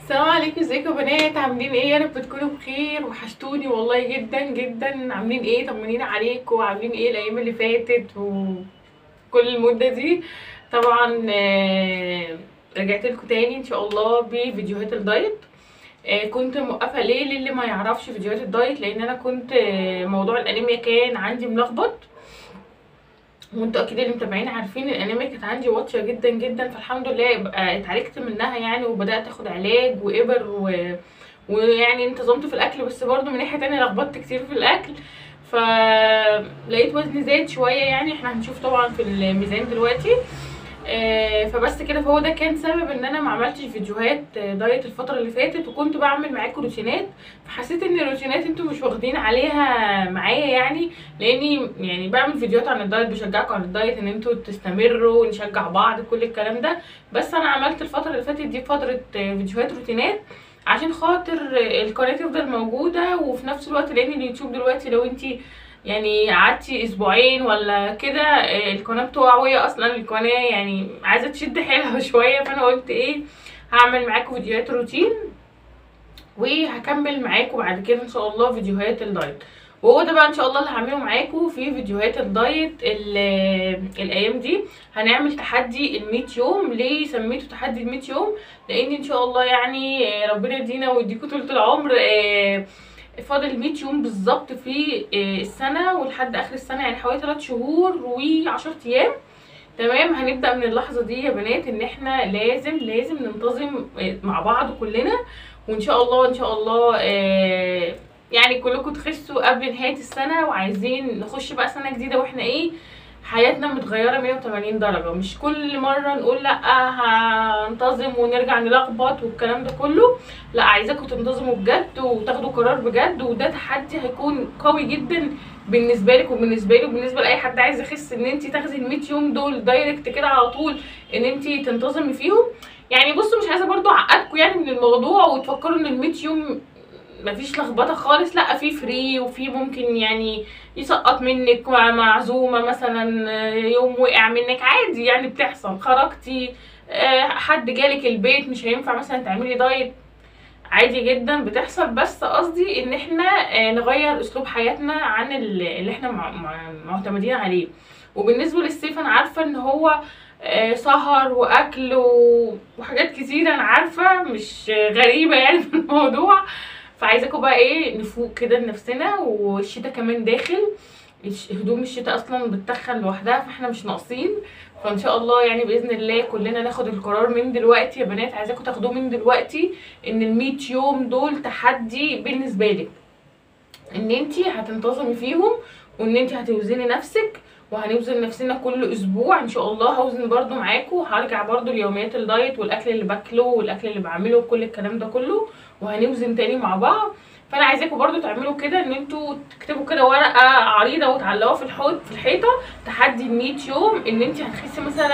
السلام عليكم ازيكم يا بنات عاملين ايه يا رب تكونوا بخير وحشتوني والله جدا جدا عاملين ايه طمنينا عليكم وعاملين ايه الايام اللي فاتت وكل المده دي طبعا آه، رجعت لكم تاني ان شاء الله بفيديوهات الدايت آه، كنت موقفه ليه للي ما يعرفش فيديوهات الدايت لان انا كنت آه، موضوع الانيميا كان عندي ملخبط وانتوا اكيد اللي متابعين عارفين الانيميا كانت عندي واطيه جدا جدا فالحمد لله بقى اتعالجت منها يعني وبدات اخد علاج وابر و... ويعني انتظمت في الاكل بس برضو من ناحيه تانية لخبطت كتير في الاكل فلقيت وزني زاد شويه يعني احنا هنشوف طبعا في الميزان دلوقتي آه، فبس كده فهو ده كان سبب ان انا ما عملتش فيديوهات آه، دايت الفتره اللي فاتت وكنت بعمل معاكم روتينات فحسيت ان الروتينات انتوا مش واخدين عليها معايا يعني لاني يعني بعمل فيديوهات عن الدايت بشجعكم على الدايت ان انتوا تستمروا ونشجع بعض كل الكلام ده بس انا عملت الفتره اللي فاتت دي فتره آه، فيديوهات روتينات عشان خاطر آه، القناه تفضل موجوده وفي نفس الوقت لان اليوتيوب دلوقتي لو انتي يعني قعدتي اسبوعين ولا كده آه، القناه بتقع وهي اصلا القناه يعني عايزه تشد حيلها شويه فانا قلت ايه هعمل معاكم فيديوهات روتين وهكمل معاكم بعد كده ان شاء الله فيديوهات الدايت وهو ده بقى ان شاء الله اللي هعمله معاكم في فيديوهات الدايت ال- الايام دي هنعمل تحدي ال 100 يوم ليه سميته تحدي ال 100 يوم لان ان شاء الله يعني آه، ربنا يدينا ويديكم طول العمر آه، فاضل 100 يوم بالظبط في آه، السنه ولحد اخر السنه يعني حوالي 3 شهور و10 ايام تمام هنبدا من اللحظه دي يا بنات ان احنا لازم لازم ننتظم آه، مع بعض كلنا وان شاء الله ان شاء الله آه، يعني كلكم تخسوا قبل نهايه السنه وعايزين نخش بقى سنه جديده واحنا ايه حياتنا متغيره 180 درجه مش كل مره نقول لا هنتظم ونرجع نلخبط والكلام ده كله لا عايزاكم تنتظموا بجد وتاخدوا قرار بجد وده تحدي هيكون قوي جدا بالنسبه لك وبالنسبه لي وبالنسبه لاي حد عايز يخس ان انت تاخدي ال 100 يوم دول دايركت كده على طول ان انت تنتظمي فيهم يعني بصوا مش عايزه برضو اعقدكم يعني من الموضوع وتفكروا ان ال 100 يوم مفيش لخبطه خالص لا في فري وفي ممكن يعني يسقط منك مع معزومه مثلا آه، يوم وقع منك عادي يعني بتحصل خرجتي آه، حد جالك البيت مش هينفع مثلا تعملي دايت عادي جدا بتحصل بس قصدي ان احنا آه، نغير اسلوب حياتنا عن ال- اللي احنا مع- مع- معتمدين عليه وبالنسبه للصيف انا عارفه ان هو آه، سهر واكل و- وحاجات كتيره انا عارفه مش آه، غريبه يعني في الموضوع فعايزاكم بقى ايه نفوق كده لنفسنا والشتاء كمان داخل الش- هدوم الشتاء اصلا بتتخن لوحدها فاحنا مش ناقصين فان شاء الله يعني باذن الله كلنا ناخد القرار من دلوقتي يا بنات عايزاكم تاخدوه من دلوقتي ان ال 100 يوم دول تحدي بالنسبه لك ان انت هتنتظمي فيهم وان انت هتوزني نفسك وهنوزن نفسنا كل اسبوع ان شاء الله هوزن برضو معاكم هرجع برضو ليوميات الدايت والاكل اللي باكله والاكل اللي بعمله وكل الكلام ده كله وهنوزن تاني مع بعض فانا عايزاكم برضو تعملوا كده ان انتوا تكتبوا كده ورقه عريضه وتعلقوها في الحوض في الحيطه تحدي ال 100 يوم ان انت هتخسي مثلا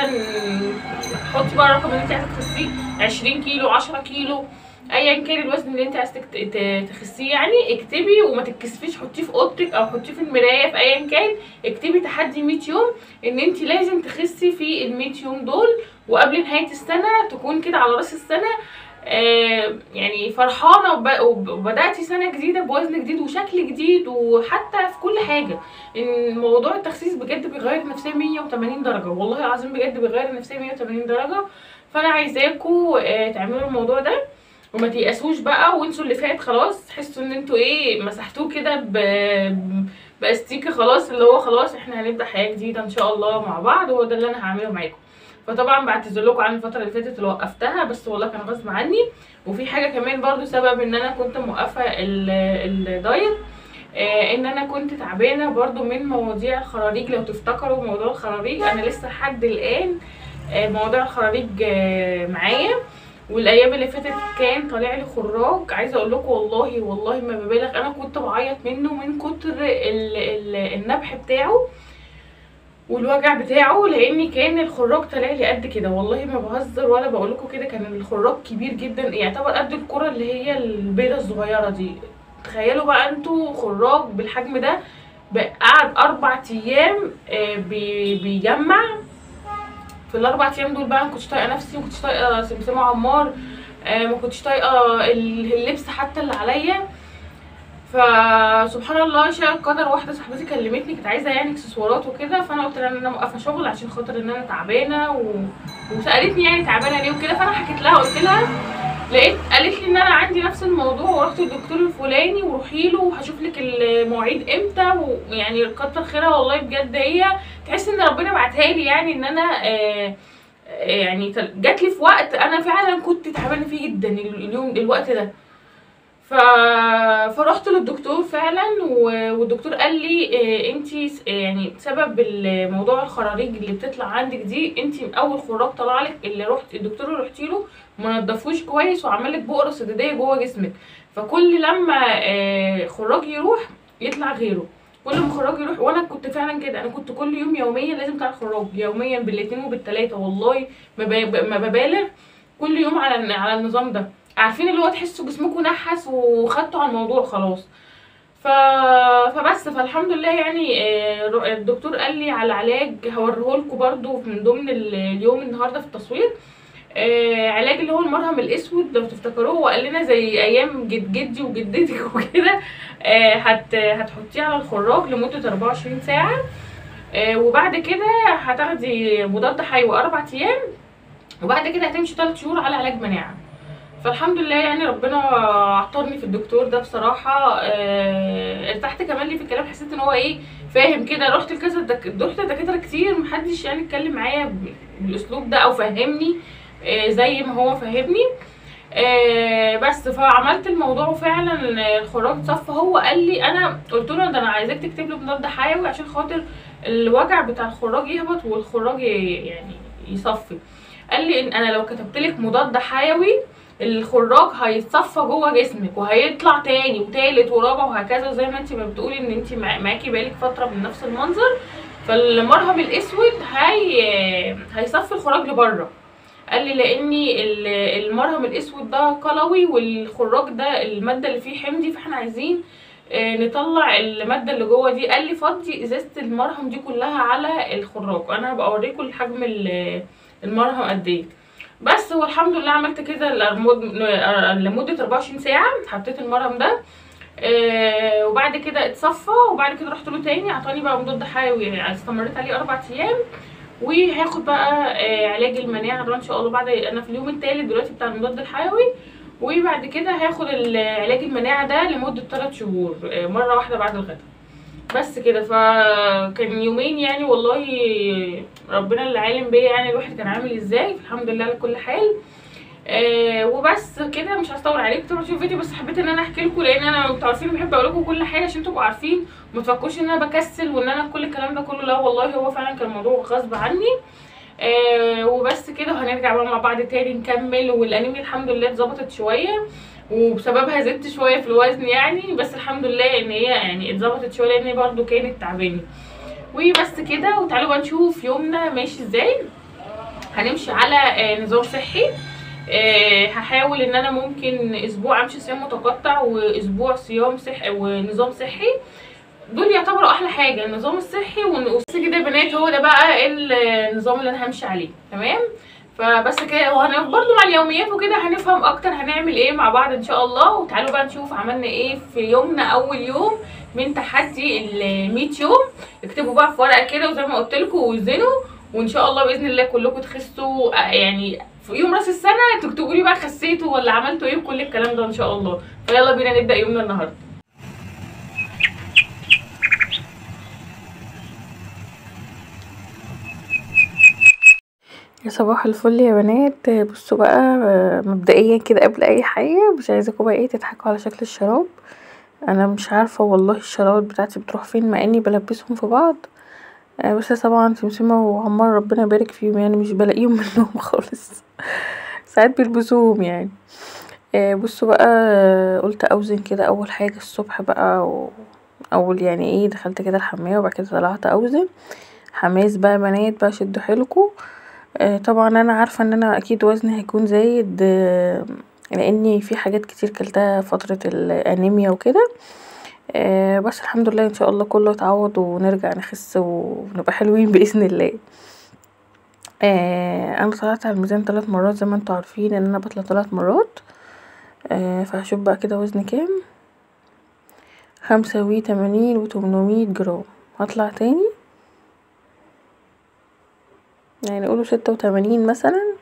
حطي بقى الرقم اللي انت عايزه تخسيه 20 كيلو 10 كيلو ايا كان الوزن اللي انت عايزه تكت- ت- تخسيه يعني اكتبي وما تتكسفيش حطيه في اوضتك او حطيه في المرايه في ايا كان اكتبي تحدي 100 يوم ان انت لازم تخسي في ال 100 يوم دول وقبل نهايه السنه تكون كده على راس السنه آه يعني فرحانه وب- وب- وبداتي سنه جديده بوزن جديد وشكل جديد وحتى في كل حاجه ان موضوع التخسيس بجد بيغير النفسيه 180 درجه والله العظيم بجد بيغير النفسيه 180 درجه فانا عايزاكم آه تعملوا الموضوع ده وما تيأسوش بقى وانسوا اللي فات خلاص تحسوا ان انتوا ايه مسحتوه كده ب باستيكه خلاص اللي هو خلاص احنا هنبدا حياه جديده ان شاء الله مع بعض هو ده اللي انا هعمله معاكم فطبعا بعتذر لكم عن الفتره اللي فاتت اللي وقفتها بس والله كان غصب عني وفي حاجه كمان برضو سبب ان انا كنت موقفه ال- الدايت آه ان انا كنت تعبانه برضو من مواضيع الخراريج لو تفتكروا موضوع الخراريج انا لسه لحد الان آه موضوع الخراريج آه معايا والايام اللي فاتت كان طالع لي خراج عايزه اقول لكم والله والله ما ببالغ انا كنت بعيط منه من كتر ال ال النبح بتاعه والوجع بتاعه لان كان الخراج طالع لي قد كده والله ما بهزر ولا بقول لكم كده كان الخراج كبير جدا يعتبر قد الكره اللي هي البيضه الصغيره دي تخيلوا بقى انتوا خراج بالحجم ده بقى- قعد اربع ايام آه، بي- بيجمع في الاربع ايام دول بقى ما كنتش طايقه نفسي ما كنتش طايقه سمسمه عمار آه ما كنتش طايقه ال- اللبس حتى اللي عليا فسبحان الله شاء القدر واحده صاحبتي كلمتني كانت عايزه يعني اكسسوارات وكده فانا قلت لها ان انا موقفه شغل عشان خاطر ان انا تعبانه و... وسالتني يعني تعبانه ليه وكده فانا حكيت لها قلت لها لقيت قالت لي ان انا عندي نفس الموضوع ورحت للدكتور الفلاني وروحي له وهشوف لك المواعيد امتى ويعني كتر خيرها والله بجد هي تحس ان ربنا بعتها لي يعني ان انا آه آه، يعني تل- جات لي في وقت انا فعلا كنت تعبانه فيه جدا اليوم الوقت ده ف... فرحت للدكتور فعلا و- والدكتور قال لي إيه انت يعني سبب الموضوع الخراريج اللي بتطلع عندك دي انت اول خراج طلع لك اللي رحت الدكتور اللي رحتي له ما نضفوش كويس وعمل لك بؤره سداديه جوه جسمك فكل لما آه، خراج يروح يطلع غيره كل ما خراج يروح وانا كنت فعلا كده انا كنت كل يوم يوميا لازم طلع خراج يوميا بالاثنين وبالثلاثه والله ما ب- ما ببالغ كل يوم على على النظام ده عارفين اللي هو تحسوا جسمكم نحس وخدتوا على الموضوع خلاص ف... فبس فالحمد لله يعني آه، رو- الدكتور قال لي على علاج هوريهولكوا برضو من ضمن ال- اليوم النهارده في التصوير آه علاج اللي هو المرهم الاسود لو تفتكروه هو قال لنا زي ايام جد جدي وجدتك وكده آه هت هتحطيه على الخراج لمده 24 ساعه آه وبعد كده هتاخدي مضاد حيوي اربع ايام وبعد كده هتمشي 3 شهور على علاج مناعه فالحمد لله يعني ربنا عطرني في الدكتور ده بصراحه آه ارتحت كمان لي في الكلام حسيت ان هو ايه فاهم كده رحت لكذا دك... رحت لدكاتره كتير محدش يعني اتكلم معايا ب- بالاسلوب ده او فهمني آه زي ما هو فهمني آه بس فعملت الموضوع وفعلا الخراج صف هو قال لي انا قلت له ده انا عايزاك تكتب لي مضاد حيوي عشان خاطر الوجع بتاع الخراج يهبط والخراج ي- يعني يصفي قال لي ان انا لو كتبت لك مضاد حيوي الخراج هيتصفى جوه جسمك وهيطلع تاني وتالت ورابع وهكذا زي ما انت ما بتقولي ان انت مع- معاكي بقالك فتره من نفس المنظر فالمرهم الاسود هي هيصفي الخراج لبره قال لي لاني ال- المرهم الاسود ده قلوي والخراج ده الماده اللي فيه حمضي فاحنا عايزين آه، نطلع الماده اللي جوه دي قال لي فضي ازازه المرهم دي كلها على الخراج انا هبقى اوريكم حجم ال- المرهم قد ايه بس والحمد لله عملت كده لمد- لمده 24 ساعه حطيت المرهم ده آه وبعد كده اتصفى وبعد كده رحت له تاني اعطاني بقى مضاد حيوي استمريت عليه اربع ايام وهاخد بقى آه علاج المناعه ده ان شاء الله بعد انا في اليوم التالت دلوقتي بتاع المضاد الحيوي وبعد كده هاخد ال- علاج المناعه ده لمده 3 شهور آه مره واحده بعد الغداء بس كده فكان يومين يعني والله ربنا اللي عالم بيا يعني الواحد كان عامل ازاي الحمد لله على كل حال آه وبس كده مش هطول عليكم طبعا تشوفوا فيديو بس حبيت ان انا احكي لكم لان انا انتوا عارفين بحب اقول لكم كل حاجه عشان تبقوا عارفين وما تفكروش ان انا بكسل وان انا كل الكلام ده كله لا والله هو فعلا كان الموضوع غصب عني آه وبس كده هنرجع بقى مع بعض تاني نكمل والانيميا الحمد لله اتظبطت شويه وبسببها زدت شويه في الوزن يعني بس الحمد لله ان هي يعني اتظبطت شويه لان هي برضو كانت تعبانه وبس كده وتعالوا بقى نشوف يومنا ماشي ازاي هنمشي على آه، نظام صحي آه، هحاول ان انا ممكن اسبوع امشي صيام متقطع واسبوع صيام صحي ونظام صحي دول يعتبروا احلى حاجه النظام الصحي وبس كده يا بنات هو ده بقى النظام اللي انا همشي عليه تمام فبس كده وهن برضه مع اليوميات وكده هنفهم اكتر هنعمل ايه مع بعض ان شاء الله وتعالوا بقى نشوف عملنا ايه في يومنا اول يوم من تحدي ال 100 يوم اكتبوا بقى في ورقه كده وزي ما قلت لكم وزنوا وان شاء الله باذن الله كلكم تخسوا آه، يعني في يوم راس السنه تكتبوا لي بقى خسيتوا ولا عملتوا ايه وكل الكلام ده ان شاء الله فيلا بينا نبدا يومنا النهارده يا صباح الفل يا بنات بصوا بقى آه، مبدئيا كده قبل اي حاجه مش عايزاكم بقى ايه تضحكوا على شكل الشراب انا مش عارفه والله الشراوط بتاعتي بتروح فين مع اني بلبسهم في بعض آه، بس طبعا سمسمة وعمار ربنا يبارك فيهم يعني مش بلاقيهم منهم خالص ساعات بيلبسوهم يعني آه، بصوا بقى آه، قلت اوزن كده اول حاجه الصبح بقى و... اول يعني ايه دخلت كده الحمام وبعد كده طلعت اوزن حماس بقى بنات بقى شدوا حيلكوا آه، طبعا انا عارفه ان انا اكيد وزني هيكون زايد آه، لاني في حاجات كتير كلتها فتره الانيميا وكده آه، بس الحمد لله ان شاء الله كله يتعوض ونرجع نخس ونبقى حلوين باذن الله انا طلعت علي الميزان تلات مرات زي ما انتوا عارفين ان انا بطلع تلات مرات ف هشوف بقي كدا وزني كام خمسه وتمانين وتمنمية جرام هطلع تاني يعني قولوا سته وتمانين مثلا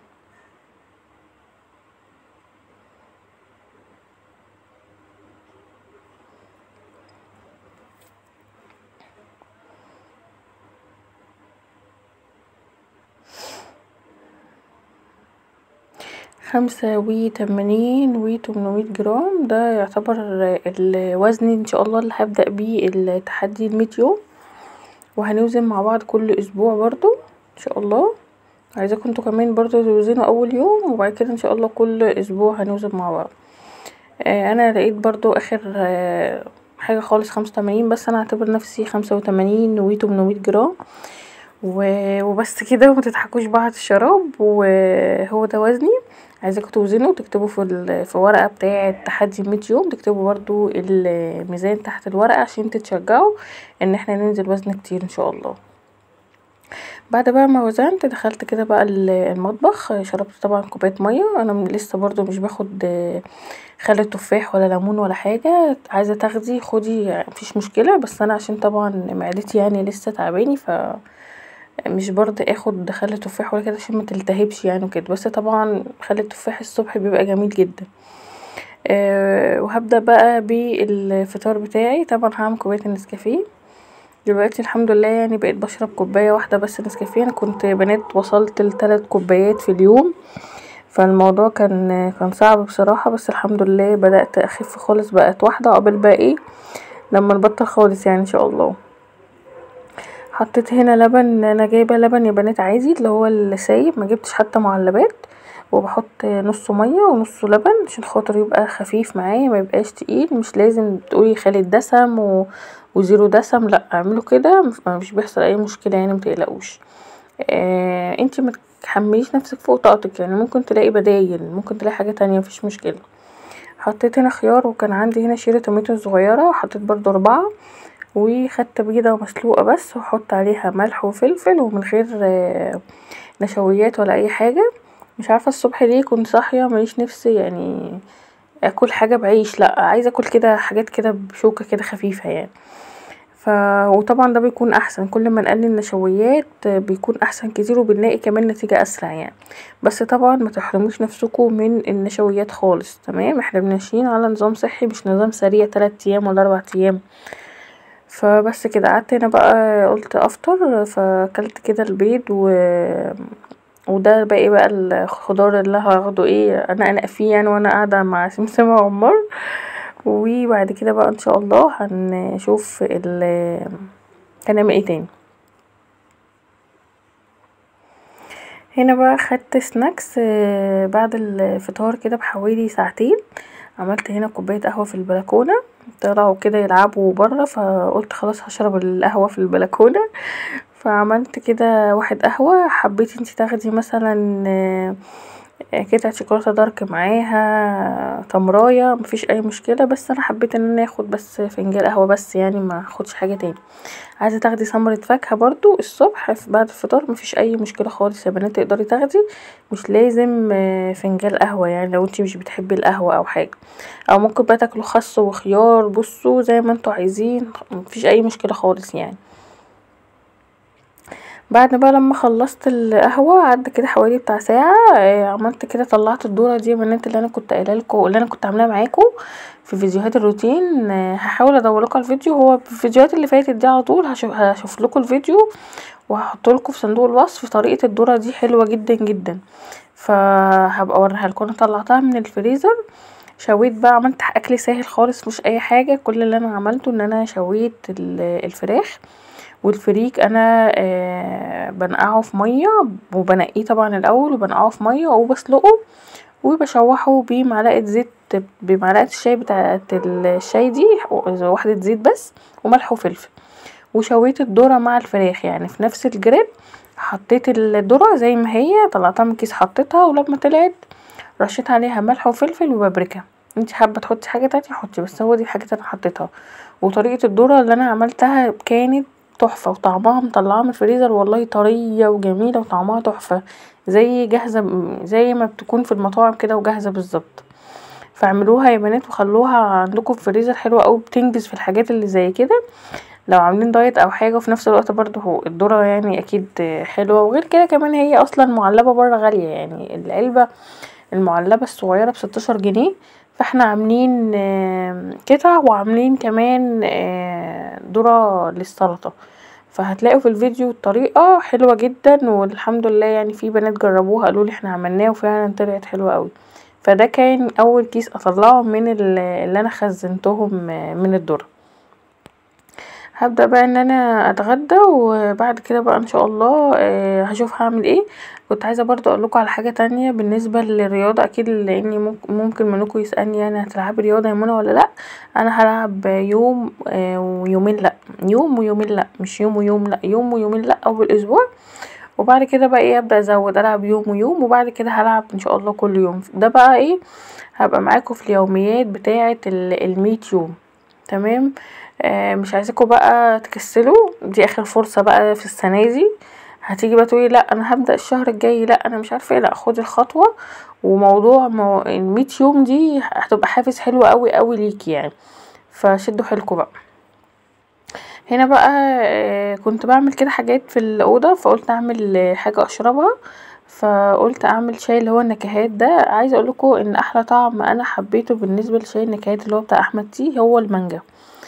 خمسه وتمانين وتمنمية جرام دا يعتبر الوزن ان شاء الله الي هبدا بيه التحدي الميت يوم وهنوزن مع بعض كل اسبوع برضو ان شاء الله عايزاكم انتوا كمان برضو توزنوا اول يوم وبعد كدا ان شاء الله كل اسبوع هنوزن مع بعض انا لقيت برضو اخر حاجه خالص خمسه وتمانين بس انا هعتبر نفسي خمسه وتمانين وتمنمية جرام وبس كدا ومتضحكوش بقي علي الشراب وهو دا وزني عايزاكم توزنوا وتكتبوا في الورقه بتاعة تحدي الميت يوم تكتبوا برضو الميزان تحت الورقه عشان تتشجعوا ان احنا ننزل وزن كتير ان شاء الله بعد بقي ما وزنت دخلت كدا بقي المطبخ شربت طبعا كوبايه مايه انا لسه برضو مش باخد خل تفاح ولا ليمون ولا حاجه عايزه تاخدي خدي مفيش مشكله بس انا عشان طبعا معدتي يعني لسه تعباني ف مش برضي اخد خل تفاح ولا كدا عشان متلتهبش يعني وكدا بس طبعا خل التفاح الصبح بيبقي جميل جدا وهبدا بقي بالفطار بتاعي طبعا هعمل كوبايه النسكافيه دلوقتي الحمدلله يعني بقيت بشرب كوبايه واحده بس نسكافيه انا كنت بنات وصلت لتلات كوبايات في اليوم فا الموضوع كان صعب بصراحه بس الحمدلله بدأت اخف خالص بقت واحده عقبال بقي ايه لما نبطل خالص يعني ان شاء الله حطيت هنا لبن انا جايبه لبن يا بنات عادي اللي هو السايب مجبتش حتي معلبات وبحط نص مايه ونص لبن عشان خاطر يبقي خفيف معايا ميبقاش تقيل مش لازم تقولي خالي دسم وزيرو دسم لا اعملوا كدا مش بيحصل اي مشكله يعني متقلقوش انتي متحمليش نفسك فوق طاقتك يعني ممكن تلاقي بدايل ممكن تلاقي حاجه تانيه مفيش مشكله حطيت هنا خيار وكان عندي هنا شيرة طماطم صغيره حطيت برضو اربعه وخدت بيضه مسلوقه بس وهحط عليها ملح وفلفل ومن غير نشويات ولا اي حاجه مش عارفه الصبح ليه كنت صاحيه مليش نفس يعني اكل حاجه بعيش لا عايزه اكل كدا حاجات كدا بشوكه كدا خفيفه يعني وطبعا دا بيكون احسن كل ما نقلل النشويات بيكون احسن كتير وبنلاقي كمان نتيجه اسرع يعني بس طبعا متحرموش نفسكوا من النشويات خالص تمام احنا ماشيين علي نظام صحي مش نظام سريع تلات ايام ولا اربع ايام فا بس كدا قعدت هنا بقي قولت افطر فا كلت كدا البيض ودا باقي بقي الخضار اللي انا هاخده ايه انقنق فيه يعني وانا قاعده مع سمسمه وعمار وبعد كدا بقي ان شاء الله هنشوف هنعمل ايه تاني هنا بقي خدت سناكس بعد الفطار كدا بحوالي ساعتين عملت هنا كوبايه قهوه في البلكونه طلعوا كدا يلعبوا برا فا قولت خلاص هشرب القهوه في البلكونه فا عملت كدا واحد قهوه حبيتي انتي تاخدي مثلا قطعة شوكولاته دارك معاها تمرايه مفيش اي مشكله بس انا حبيت ان انا اخد بس فنجان قهوه بس يعني ماخدش حاجه تاني عايزه تاخدي سمرة فاكهه برضو الصبح بعد الفطار مفيش اي مشكله خالص يا بنات تقدري تاخدي مش لازم فنجان قهوه يعني لو انتي مش بتحبي القهوه او حاجه او ممكن بقي تاكلوا خس وخيار بصوا زي ما انتوا عايزين مفيش اي مشكله خالص يعني بعد بقي لما خلصت القهوه عدى كدا حوالي بتاع ساعه عملت كدا طلعت الدوره دي يا بنات اللي انا كنت قايلالكوا اللي انا كنت عاملاها معاكوا في فيديوهات الروتين هحاول ادورلكوا على الفيديو هو في الفيديوهات اللي فاتت دي علي طول هشوفلكوا الفيديو وهحطلكوا في صندوق الوصف طريقه الدوره دي حلوه جدا جدا فا هبقي اوريهالكوا انا طلعتها من الفريزر شويت بقي عملت اكل سهل خالص مش اي حاجه كل اللي انا عملته ان انا شويت الفراخ والفريك انا بنقعه في مايه وبنقيه طبعا الاول وبنقعه في مايه وبسلقه وبشوحه بمعلقه زيت بمعلقه الشاي بتاعة الشاي دي واحدة زيت بس وملح وفلفل وشويت الدوره مع الفراخ يعني في نفس الجراب حطيت الدوره زي ما هي طلعتها من الكيس حطيتها ولما طلعت رشيت عليها ملح وفلفل وبابريكا انتي حابه تحطي حاجه تانيه حطي بس هو دي الحاجات اللي انا حطيتها وطريقه الدوره اللي انا عملتها كانت تحفه وطعمها مطلعاها من الفريزر والله طريه وجميله وطعمها تحفه زي جاهزه زي ما بتكون في المطاعم كدا وجاهزه بالظبط فاعملوها يا بنات وخلوها عندكم في الفريزر حلوه اوي بتنجز في الحاجات اللي زي كدا لو عاملين دايت او حاجه وفي نفس الوقت برضو الذره يعني اكيد حلوه وغير كدا كمان هي اصلا معلبه برا غاليه يعني العلبه المعلبه الصغيره بستاشر جنيه فاحنا عاملين قطع وعاملين كمان ذره للسلطه فهتلاقوا في الفيديو الطريقه حلوه جدا والحمد لله يعني في بنات جربوها قالولي احنا عملناها وفعلا طلعت حلوه اوي فدا كان اول كيس اطلعه من اللي انا خزنتهم من الذره هبدأ بقى ان انا اتغدى وبعد كدا بقى ان شاء الله هشوف هعمل ايه كنت عايزه برضو اقولكوا على حاجه تانيه بالنسبه للرياضه اكيد لاني ممكن منكم يسألني يعني هتلعبي رياضه يا منى ولا لا انا هلعب يوم ويومين لا يوم ويومين لا مش يوم ويوم لا يوم ويومين لا اول اسبوع وبعد كدا بقي ايه ابدأ ازود العب يوم ويوم وبعد كدا هلعب ان شاء الله كل يوم دا بقي ايه هبقى معاكم في اليوميات بتاعه المية يوم تمام مش عايزاكوا بقى تكسلوا دي اخر فرصه بقى في السنه دي هتيجي بقى تقولي لا انا هبدأ الشهر الجاي لا انا مش عارفه ايه لا خدي الخطوه وموضوع المية يوم دي هتبقى حافز حلو اوي اوي ليكي يعني فشدوا حيلكوا بقى هنا بقى كنت بعمل كدا حاجات في الاوضه فقولت اعمل حاجه اشربها فقولت اعمل شاي اللي هو النكهات دا عايزه اقولكوا ان احلى طعم انا حبيته بالنسبه لشاي النكهات اللي هو بتاع احمد تي هو المانجا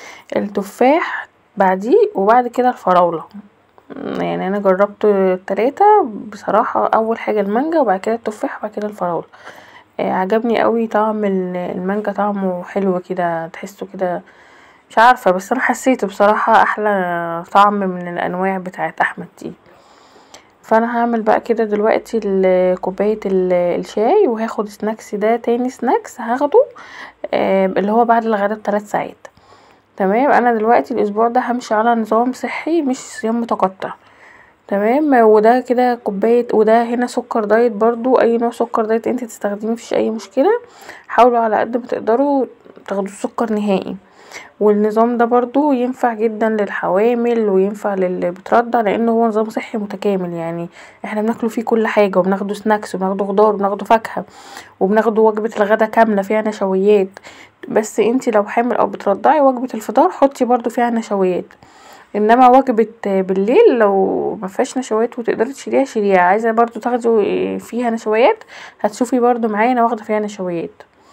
التفاح بعديه وبعد كدا الفراوله يعني انا جربت التلاته بصراحه اول حاجه المانجا وبعد كدا التفاح وبعد كدا الفراوله عجبني اوي طعم المانجا طعمه حلو كدا تحسه كدا مش عارفه بس انا حسيته بصراحه احلى طعم من الانواع بتاعة احمد تي فانا هعمل بقى كدا دلوقتي كوبايه الشاي وهاخد سناكس دا تاني سناكس هاخده اللي هو بعد الغدا بتلات ساعات تمام انا دلوقتي الاسبوع دا همشي على نظام صحي مش صيام متقطع تمام ودا كدا كوبايه ودا هنا سكر دايت برضو اي نوع سكر دايت انتي تستخدميه مفيش اي مشكله حاولوا على قد ما تقدروا متاخدوش سكر نهائي والنظام دا برضو ينفع جدا للحوامل وينفع للي بترضع لان هو نظام صحي متكامل يعني احنا بناكله فيه كل حاجه وبناخده سناكس وبناخده خضار وبناخده فاكهه وبناخده وجبه الغدا كامله فيها نشويات بس انتي لو حامل او بترضعي وجبه الفطار حطي برضو فيها نشويات انما وجبه بالليل لو مفيهاش نشويات وتقدري تشيليها شيليها عايزه برضو تاخدي فيها نشويات هتشوفي برضو معايا انا واخده فيها نشويات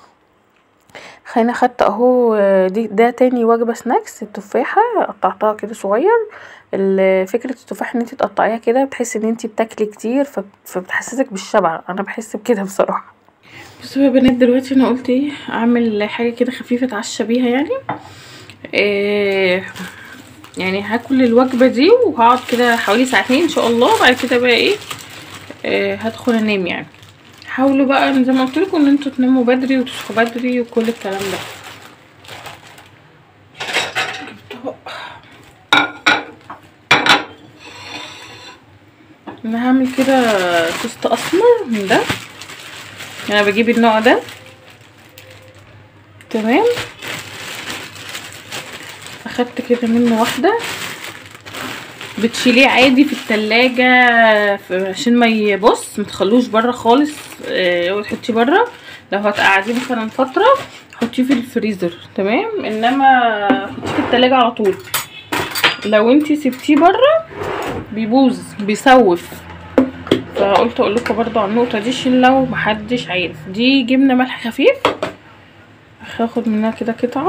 هنا خدت اهو دا تاني وجبه سناكس التفاحه قطعتها كدا صغير فكرة التفاح ان انتي تقطعيها كدا بتحسي ان انتي بتاكلي كتير فبتحسسك بالشبع انا بحس بكدا بصراحه بصوا يا بنات دلوقتي انا قلت ايه اعمل حاجه كدا خفيفه اتعشى بيها يعني إيه يعني هاكل الوجبه دي وهقعد كدا حوالي ساعتين ان شاء الله وبعد كدا بقى ايه, إيه هدخل انام يعني حاولوا بقى زي ما قلتلكوا ان انتوا تناموا بدري وتصحوا بدري وكل الكلام ده انا هعمل كده توست اسمر من ده انا بجيب النوع ده تمام اخدت كده منه واحده بتشيليه عادي في التلاجة عشان ما يبص متخلوش برا خالص اوعي تحطيه برا لو هتقعديه مثلا فترة حطيه في الفريزر تمام انما حطيه في التلاجة على طول لو انتي سبتيه برا بيبوظ بيسوف فقلت اقولكوا برضو على النقطة دي عشان لو محدش عارف دي جبنة ملح خفيف هاخد منها كده قطعة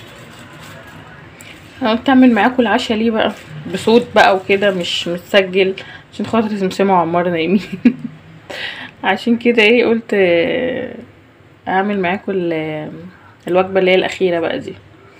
انا قلت اعمل معاكم العشاء ليه بقى بصوت بقى وكده مش متسجل عشان خاطر سمسمة وعمار نايمين عشان كده ايه قلت اعمل معاكم الوجبة اللي هي الاخيرة بقى دي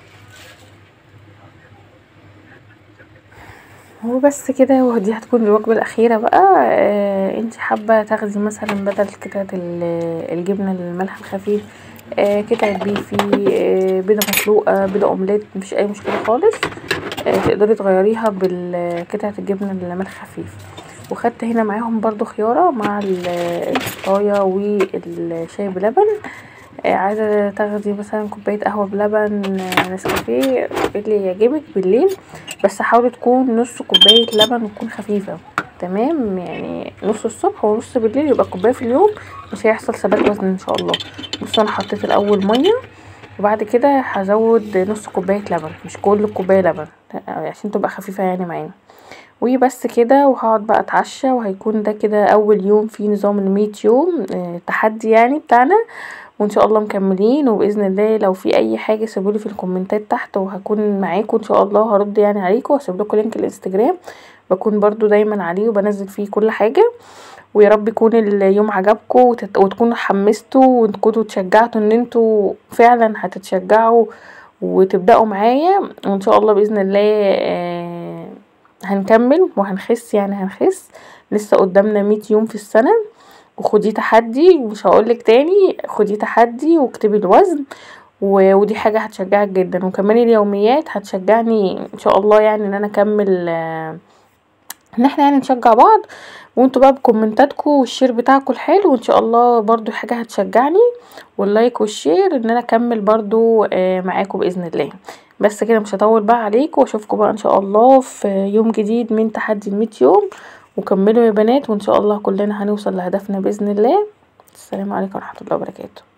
وبس كده ودي هتكون الوجبة الاخيرة بقى آه انتي حابة تاخدي مثلا بدل كده الجبنة الملح الخفيف آه قطعة بيفي آه بيضة مسلوقة بيضة اومليت مفيش اي مشكلة خالص آه تقدري تغيريها بقطعة الجبنة الملح خفيف وخدت هنا معاهم برضو خيارة مع الفطاية والشاي بلبن آه، عايزه تاخدي مثلا كوبايه قهوه بلبن آه، نسكافيه اللي يعجبك بالليل بس حاولي تكون نص كوبايه لبن وتكون خفيفه تمام يعني نص الصبح ونص بالليل يبقى كوبايه في اليوم مش هيحصل ثبات وزن ان شاء الله بصوا انا حطيت الاول ميه وبعد كده هزود نص كوبايه لبن مش كل كوبايه لبن عشان تبقى خفيفه يعني معانا وبس كده وهقعد بقى اتعشى وهيكون ده كده اول يوم في نظام المية يوم آه، تحدي يعني بتاعنا وان شاء الله مكملين وباذن الله لو في اي حاجه سيبولي في الكومنتات تحت وهكون معاكم ان شاء الله هرد يعني عليكم وهسيب لكم لينك الانستجرام بكون برضو دايما عليه وبنزل فيه كل حاجه ويا رب يكون اليوم عجبكم وتت... وتكونوا حمستوا وتكونوا اتشجعتوا ان انتوا فعلا هتتشجعوا وتبداوا معايا وان شاء الله باذن الله آه هنكمل وهنخس يعني هنخس لسه قدامنا مية يوم في السنه وخديه تحدي مش هقولك تاني خديه تحدي واكتبي الوزن و- ودي حاجة هتشجعك جدا وكمان اليوميات هتشجعني ان شاء الله يعني ان انا اكمل آه، ان احنا يعني نشجع بعض وانتوا بقى بكومنتاتكم والشير بتاعكم الحلو وان شاء الله برضو حاجة هتشجعني واللايك والشير ان انا اكمل برضو آه، معاكم باذن الله بس كده مش هطول بقى عليكم واشوفكم بقى ان شاء الله في يوم جديد من تحدي المية يوم وكملوا يا بنات وان شاء الله كلنا هنوصل لهدفنا باذن الله السلام عليكم ورحمه الله وبركاته